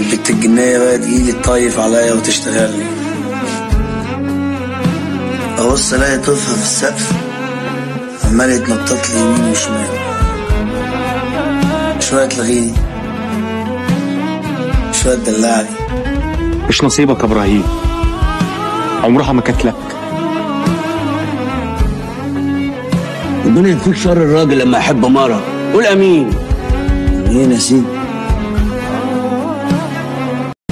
البت الجنية بقى تجيلي تطيف عليا وتشتغل لي أبص ألاقي طفل في السقف عمال يتنطط لي يمين وشمال شوية تلغيني شوية تدلعني مش نصيبك يا ابراهيم عمرها ما كانت لك ربنا يكفيك شر الراجل لما يحب مرة قول امين مين يا سيدي